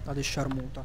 ادي الشرموطة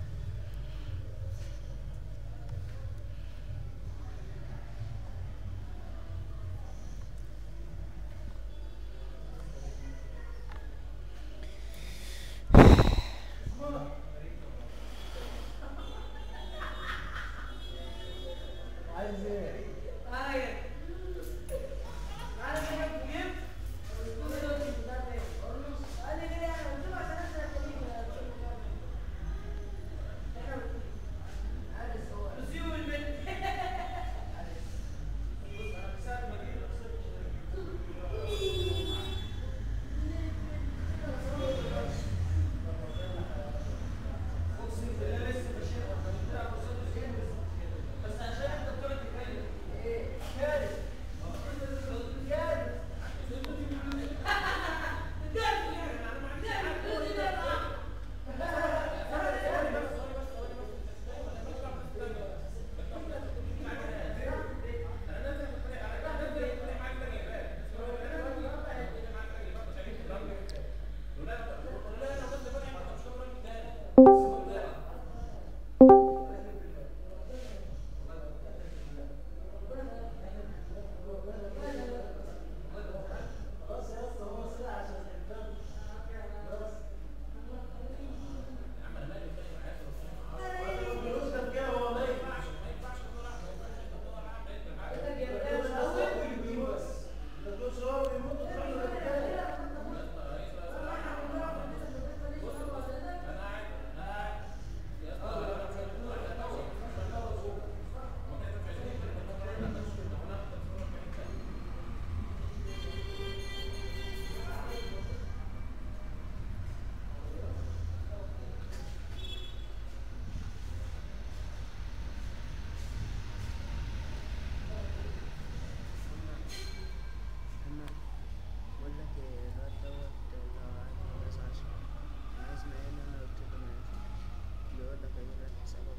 انا بقول لك الواد دوت اللي هو قاعد في مدرسة عشرة انا اسماعيل انا قلت له ما ينفعش بيقول لك اجيب لك حسابك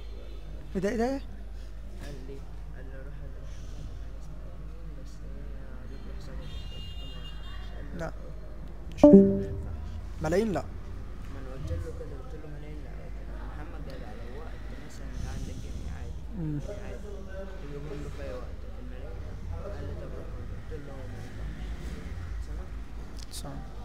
ايه ده ايه ده قال لي قال لي روح انا اسماعيل بس ايه هجيب لك حسابك قلت له ما ينفعش قال لي لا. روح. مش فاهم ما ينفعش ملايين لا ما انا قلت له كده قلت له ملايين لا قلت له محمد جاي على وقت مثلا اللي عندك جنيه عادي مم. عادي تجيبهم له في اي وقت الملايين لا قال لي طب روح قلت له ما ينفعش سمعت صح